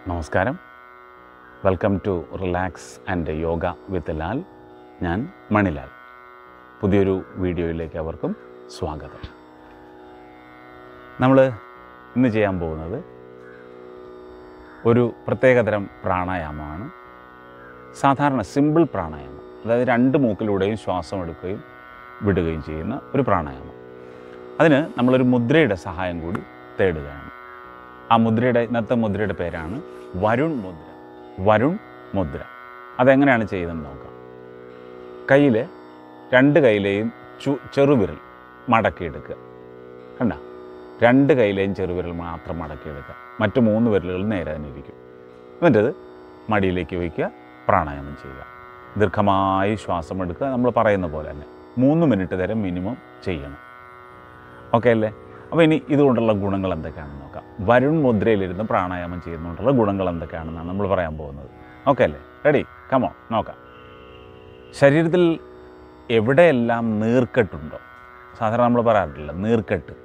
നമസ്കാരം welcome to relax and yoga with Lal ഞാൻ മണിലാൽ പുതിയൊരു വീഡിയോയിലേക്ക് അവർക്കും സ്വാഗതം നമ്മൾ ഇന്ന് ചെയ്യാൻ പോകുന്നത് ഒരു പ്രത്യേകതരം പ്രാണായാമമാണ് സാധാരണ സിമ്പിൾ പ്രാണായാമം അതായത് രണ്ട് മൂക്കിലൂടെയും ശ്വാസം എടുക്കുകയും വിടുകയും ചെയ്യുന്ന ഒരു പ്രാണായാമം അതിന് നമ്മളൊരു മുദ്രയുടെ സഹായം കൂടി തേടുകയാണ് ആ മുദ്രയുടെ ഇന്നത്തെ മുദ്രയുടെ പേരാണ് വരുൺ മുദ്ര വരുൺ മുദ്ര അതെങ്ങനെയാണ് ചെയ്യുന്നതെന്ന് നോക്കാം കയ്യിൽ രണ്ട് കൈയിലെയും ചു ചെറുവിരൽ മടക്കിയെടുക്കുക കണ്ട രണ്ട് കൈയിലെയും ചെറുവിരൽ മാത്രം മടക്കിയെടുക്കുക മറ്റു മൂന്ന് വിരലുകൾ നേരെ തന്നെ ഇരിക്കും എന്നിട്ടത് മടിയിലേക്ക് വയ്ക്കുക പ്രാണായാമം ചെയ്യുക ദീർഘമായി ശ്വാസം എടുക്കുക നമ്മൾ പറയുന്ന പോലെ തന്നെ മൂന്ന് മിനിറ്റ് നേരം മിനിമം ചെയ്യണം ഓക്കെ അല്ലേ അപ്പോൾ ഇനി ഇതുകൊണ്ടുള്ള ഗുണങ്ങൾ എന്തൊക്കെയാണെന്ന് നോക്കാം വരുൺ മുദ്രയിലിരുന്ന് പ്രാണായാമം ചെയ്യുന്നതുകൊണ്ടുള്ള ഗുണങ്ങൾ എന്തൊക്കെയാണെന്നാണ് നമ്മൾ പറയാൻ പോകുന്നത് ഓക്കെ അല്ലേ റെഡി കമോ നോക്കാം ശരീരത്തിൽ എവിടെയെല്ലാം നീർക്കെട്ടുണ്ടോ സാധാരണ നമ്മൾ പറയാറില്ല നീർക്കെട്ട്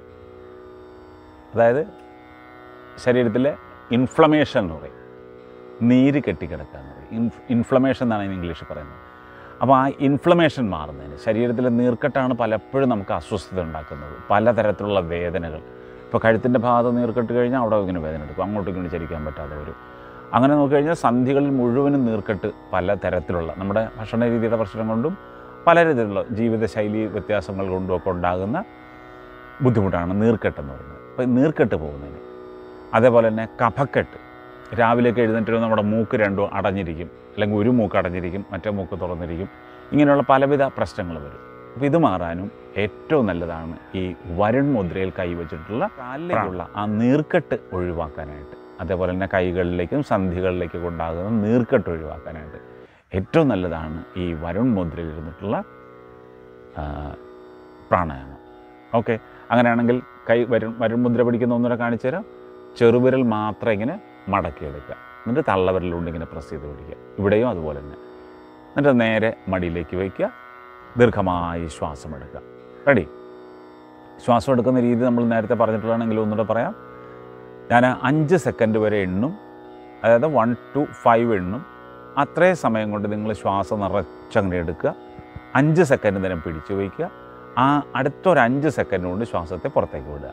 അതായത് ശരീരത്തിലെ ഇൻഫ്ലമേഷൻ എന്ന് പറയും നീര് കെട്ടിക്കിടക്കുക എന്ന് പറയും ഇൻഫ് ഇൻഫ്ലമേഷൻ എന്നാണ് ഇതിന് ഇംഗ്ലീഷിൽ പറയുന്നത് അപ്പോൾ ആ ഇൻഫ്ലമേഷൻ മാറുന്നതിന് ശരീരത്തിലെ നീർക്കെട്ടാണ് പലപ്പോഴും നമുക്ക് അസ്വസ്ഥത ഉണ്ടാക്കുന്നത് പലതരത്തിലുള്ള വേദനകൾ ഇപ്പോൾ കഴുത്തിൻ്റെ ഭാഗത്ത് നീർക്കെട്ട് കഴിഞ്ഞാൽ അവിടെ ഇങ്ങനെ വേദന എടുക്കും അങ്ങോട്ടും ഇങ്ങനെ ചരിക്കാൻ പറ്റാതെ വരും അങ്ങനെ നോക്കിക്കഴിഞ്ഞാൽ സന്ധികളിൽ മുഴുവനും നീർക്കെട്ട് പല തരത്തിലുള്ള നമ്മുടെ ഭക്ഷണ രീതിയുടെ പ്രശ്നം കൊണ്ടും പല രീതിയിലുള്ള ജീവിതശൈലി വ്യത്യാസങ്ങൾ കൊണ്ടും ഒക്കെ ഉണ്ടാകുന്ന ബുദ്ധിമുട്ടാണ് നീർക്കെട്ടെന്ന് പറയുന്നത് അപ്പോൾ നീർക്കെട്ട് പോകുന്നതിന് അതേപോലെ തന്നെ കഫക്കെട്ട് രാവിലെയൊക്കെ എഴുന്നേറ്റ് നമ്മുടെ മൂക്ക് രണ്ടും അടഞ്ഞിരിക്കും അല്ലെങ്കിൽ ഒരു മൂക്ക് അടഞ്ഞിരിക്കും മറ്റേ മൂക്ക് തുറന്നിരിക്കും ഇങ്ങനെയുള്ള പലവിധ പ്രശ്നങ്ങൾ വരും അപ്പോൾ ഇത് മാറാനും ഏറ്റവും നല്ലതാണ് ഈ വരുൺ മുദ്രയിൽ കൈവച്ചിട്ടുള്ള കാലിലേക്കുള്ള ആ നീർക്കെട്ട് ഒഴിവാക്കാനായിട്ട് അതേപോലെ തന്നെ കൈകളിലേക്കും സന്ധികളിലേക്കും ഉണ്ടാകുന്ന നീർക്കെട്ട് ഒഴിവാക്കാനായിട്ട് ഏറ്റവും നല്ലതാണ് ഈ വരുൺ മുദ്രയിൽ ഇരുന്നിട്ടുള്ള ആ, പ്രാണായാമം ഓക്കെ അങ്ങനെയാണെങ്കിൽ കൈ വരുൺ വരുൺ മുദ്ര പിടിക്കുന്ന ഒന്നുകൂടെ കാണിച്ചു തരാം ചെറുവിരൽ മാത്രം ഇങ്ങനെ മടക്കിയെടുക്കുക എന്നിട്ട് തള്ളവിരലുകൊണ്ട് ഇങ്ങനെ പ്രസ് ചെയ്ത് പിടിക്കുക ഇവിടെയും അതുപോലെ തന്നെ എന്നിട്ട് നേരെ മടിയിലേക്ക് വയ്ക്കുക ദീർഘമായി ശ്വാസം എടുക്കുക റെഡി ശ്വാസം എടുക്കുന്ന രീതി നമ്മൾ നേരത്തെ പറഞ്ഞിട്ടുള്ളതാണെങ്കിൽ ഒന്നുകൂടെ പറയാം ഞാൻ അഞ്ച് സെക്കൻഡ് വരെ എണ്ണും അതായത് വൺ ടു ഫൈവ് എണ്ണും അത്രയും സമയം കൊണ്ട് നിങ്ങൾ ശ്വാസം നിറച്ചങ്ങനെ എടുക്കുക അഞ്ച് സെക്കൻഡ് നേരം പിടിച്ചു വയ്ക്കുക ആ അടുത്തൊരു അഞ്ച് സെക്കൻഡ് കൊണ്ട് ശ്വാസത്തെ പുറത്തേക്ക് വിടുക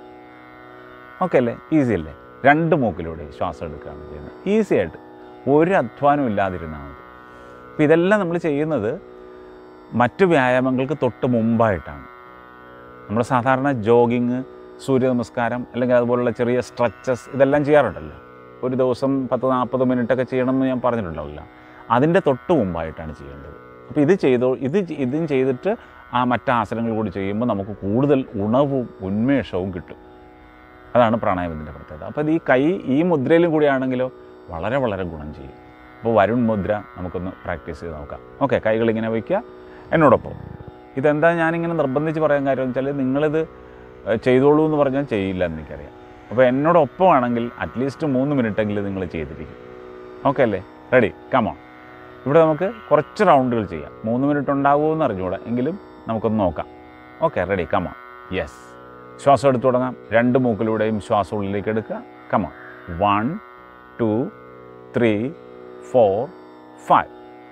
ഓക്കെ അല്ലേ ഈസി അല്ലേ രണ്ട് മൂക്കിലൂടെ ശ്വാസം എടുക്കുകയാണ് ചെയ്യുന്നത് ഈസി ആയിട്ട് ഒരു അധ്വാനവും ഇല്ലാതിരുന്നാൽ മതി അപ്പോൾ ഇതെല്ലാം നമ്മൾ ചെയ്യുന്നത് മറ്റു വ്യായാമങ്ങൾക്ക് തൊട്ട് മുമ്പായിട്ടാണ് നമ്മൾ സാധാരണ ജോഗിങ് സൂര്യ നമസ്കാരം അല്ലെങ്കിൽ അതുപോലുള്ള ചെറിയ സ്ട്രെച്ചസ് ഇതെല്ലാം ചെയ്യാറുണ്ടല്ലോ ഒരു ദിവസം പത്ത് നാൽപ്പത് മിനിറ്റൊക്കെ ചെയ്യണമെന്ന് ഞാൻ പറഞ്ഞിട്ടുണ്ടാവില്ല അതിൻ്റെ തൊട്ട് മുമ്പായിട്ടാണ് ചെയ്യേണ്ടത് അപ്പോൾ ഇത് ചെയ്തോ ഇത് ചെ- ഇതും ചെയ്തിട്ട് ആ മറ്റ് ആസനങ്ങൾ കൂടി ചെയ്യുമ്പോൾ നമുക്ക് കൂടുതൽ ഉണവും ഉന്മേഷവും കിട്ടും അതാണ് പ്രാണായാമത്തിൻ്റെ പ്രത്യേകത അപ്പോൾ ഇത് ഈ കൈ ഈ മുദ്രയിലും കൂടിയാണെങ്കിലോ വളരെ വളരെ ഗുണം ചെയ്യും അപ്പോൾ വരുൺ മുദ്ര നമുക്കൊന്ന് പ്രാക്ടീസ് ചെയ്ത് നോക്കാം ഓക്കെ കൈകളിങ്ങനെ വയ്ക്കുക എന്നോടൊപ്പം ഇതെന്താ ഞാനിങ്ങനെ നിർബന്ധിച്ച് പറയാൻ കാര്യം എന്ന് വെച്ചാൽ നിങ്ങളിത് ഏഹ്, ചെയ്തോളൂ എന്ന് പറഞ്ഞാൽ ചെയ്യില്ല എന്ന് എനിക്കറിയാം അപ്പോൾ എന്നോടൊപ്പമാണെങ്കിൽ അറ്റ്ലീസ്റ്റ് മൂന്ന് മിനിറ്റെങ്കിലും നിങ്ങൾ ചെയ്തിരിക്കും ഓക്കെ അല്ലേ റെഡി കമോൺ ഇവിടെ നമുക്ക് കുറച്ച് റൗണ്ടുകൾ ചെയ്യാം മൂന്ന് മിനിറ്റ് ഉണ്ടാകുമോ എന്ന് അറിഞ്ഞുകൂടാ എങ്കിലും നമുക്കൊന്ന് നോക്കാം ഓക്കെ റെഡി കമോൺ യെസ് ശ്വാസം എടുത്തു തുടങ്ങാം രണ്ട് മൂക്കിലൂടെയും ശ്വാസം ഉള്ളിലേക്ക് എടുക്കുക come on one two three four five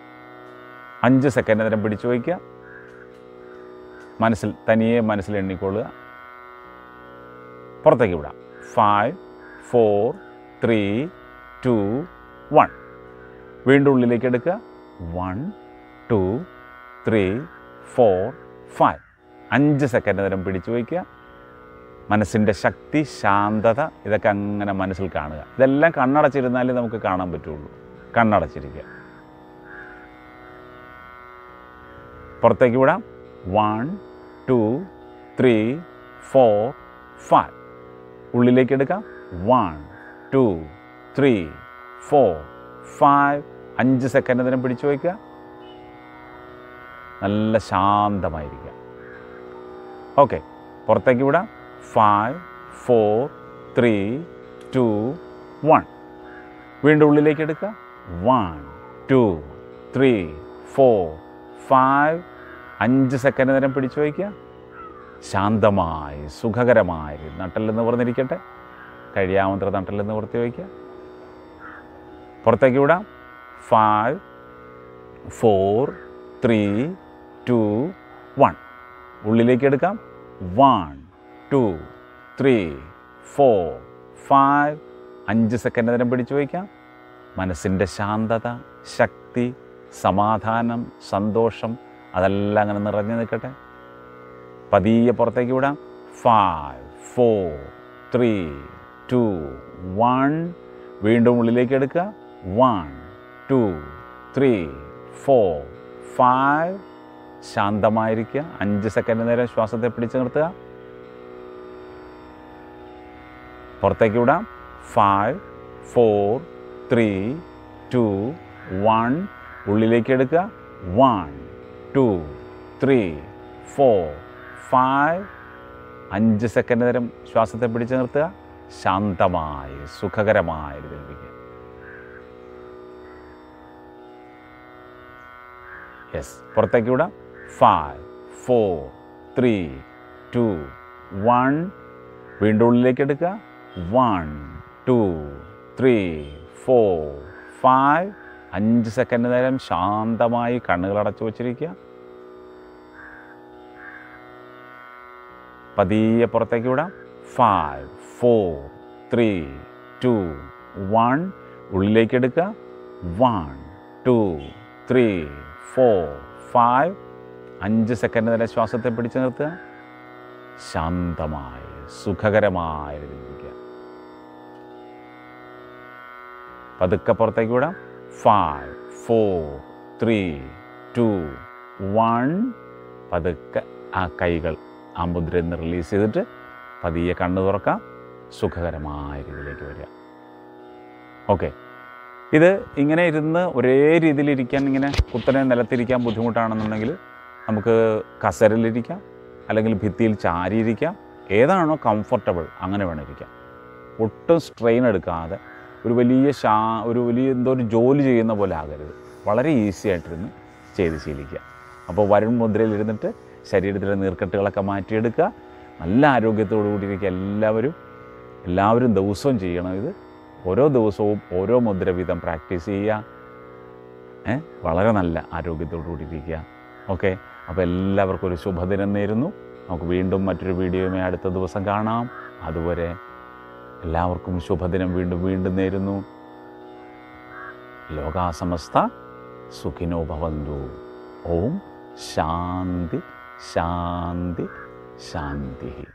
അഞ്ച് സെക്കൻഡ് നേരം പിടിച്ചു വയ്ക്കുക മനസ്സിൽ തനിയെ മനസ്സിൽ എണ്ണിക്കൊള്ളുക പുറത്തേക്ക് വിടാം five four three two one വീണ്ടും ഉള്ളിലേക്ക് എടുക്കുക one two three four five അഞ്ച് സെക്കൻഡ് നേരം പിടിച്ചു വയ്ക്കുക മനസ്സിൻ്റെ ശക്തി ശാന്തത ഇതൊക്കെ അങ്ങനെ മനസ്സിൽ കാണുക ഇതെല്ലാം കണ്ണടച്ചിരുന്നാലേ നമുക്ക് കാണാൻ പറ്റുള്ളൂ കണ്ണടച്ചിരിക്കുക പുറത്തേക്ക് വിടാം one two three four five ഉള്ളിലേക്ക് എടുക്കാം one two three four five അഞ്ച് സെക്കൻഡ് നേരം പിടിച്ചു വയ്ക്കുക നല്ല ശാന്തമായിരിക്കുക ഓക്കെ പുറത്തേക്ക് വിടാം five four three two one വീണ്ടും ഉള്ളിലേക്ക് എടുക്കുക one two three four five അഞ്ച് സെക്കൻഡ് നേരം പിടിച്ചു വയ്ക്കുക ശാന്തമായി സുഖകരമായി നട്ടൽ നിവർന്നിരിക്കട്ടെ കഴിയാവുന്നത്ര നട്ടൽ നിവർത്തി വയ്ക്കുക പുറത്തേക്ക് വിടാം five four three two one ഉള്ളിലേക്ക് എടുക്കാം one two three four five അഞ്ച് സെക്കൻഡ് നേരം പിടിച്ചു വയ്ക്കാം മനസ്സിൻ്റെ ശാന്തത ശക്തി സമാധാനം സന്തോഷം അതെല്ലാം അങ്ങനെ നിറഞ്ഞു നിൽക്കട്ടെ പതിയെ പുറത്തേക്ക് വിടാം five four three two one വീണ്ടും ഉള്ളിലേക്ക് എടുക്കുക one two three four five ശാന്തമായിരിക്കുക അഞ്ച് സെക്കൻഡ് നേരം ശ്വാസത്തെ പിടിച്ചു നിർത്തുക പുറത്തേക്ക് വിടാം five four three two one ഉള്ളിലേക്ക് എടുക്കുക one two three four five അഞ്ച് സെക്കൻഡ് നേരം ശ്വാസത്തെ പിടിച്ചു നിർത്തുക ശാന്തമായി സുഖകരമായി ലഭിക്കുക യെസ് പുറത്തേക്ക് വിടാം five four three two one വീണ്ടും ഉള്ളിലേക്ക് എടുക്കുക one two three four five അഞ്ച് സെക്കൻഡ് നേരം ശാന്തമായി കണ്ണുകൾ അടച്ചു വച്ചിരിക്കുക പതിയെ പുറത്തേക്ക് വിടാം five four three two one ഉള്ളിലേക്ക് എടുക്കുക one two three four five അഞ്ച് സെക്കൻഡ് നേരം ശ്വാസത്തെ പിടിച്ചു നിർത്തുക ശാന്തമായി സുഖകരമായി ലഭിക്കുക പതുക്കെ പുറത്തേക്ക് വിടാം five four three two one പതുക്കെ ആ കൈകൾ ആ മുദ്രയിൽ നിന്ന് റിലീസ് ചെയ്തിട്ട് പതിയെ കണ്ണു തുറക്കാം സുഖകരമായ രീതിയിലേക്ക് വരിക ഓക്കെ ഇത് ഇങ്ങനെ ഇരുന്ന് ഒരേ രീതിയിൽ ഇരിക്കാൻ ഇങ്ങനെ കുത്തനെ നിലത്തിരിക്കാൻ ബുദ്ധിമുട്ടാണെന്നുണ്ടെങ്കിൽ നമുക്ക് കസരലിരിക്കാം അല്ലെങ്കിൽ ഭിത്തിയിൽ ചാരിയിരിക്കാം ഏതാണോ കംഫർട്ടബിൾ അങ്ങനെ വേണം ഇരിക്കാം ഒട്ടും സ്ട്രെയിൻ എടുക്കാതെ ഒരു വലിയ ഷാ ഒരു വലിയ എന്തോ ഒരു ജോലി ചെയ്യുന്ന പോലെ ആകരുത് വളരെ ഈസി ആയിട്ടിരുന്ന് ചെയ്ത് ശീലിക്കുക അപ്പോൾ വരുൺ മുദ്രയിൽ ഇരുന്നിട്ട് ശരീരത്തിലെ നീർക്കെട്ടുകളൊക്കെ മാറ്റിയെടുക്കുക നല്ല ആരോഗ്യത്തോടു കൂടി ഇരിക്കുക എല്ലാവരും എല്ലാവരും ദിവസവും ചെയ്യണം ഇത് ഓരോ ദിവസവും ഓരോ മുദ്ര വീതം പ്രാക്ടീസ് ചെയ്യുക ഏ വളരെ നല്ല ആരോഗ്യത്തോടു കൂടി ഇരിക്കുക ഓക്കെ അപ്പോൾ എല്ലാവർക്കും ഒരു ശുഭദിനം നേരുന്നു നമുക്ക് വീണ്ടും മറ്റൊരു വീഡിയോയുമായി അടുത്ത ദിവസം കാണാം അതുവരെ എല്ലാവർക്കും ശുഭദിനം വീണ്ടും വീണ്ടും നേരുന്നു ലോകാസമസ്ത സുഖിനോ ഭവന്തു ഓം ശാന്തി ശാന്തി ശാന്തി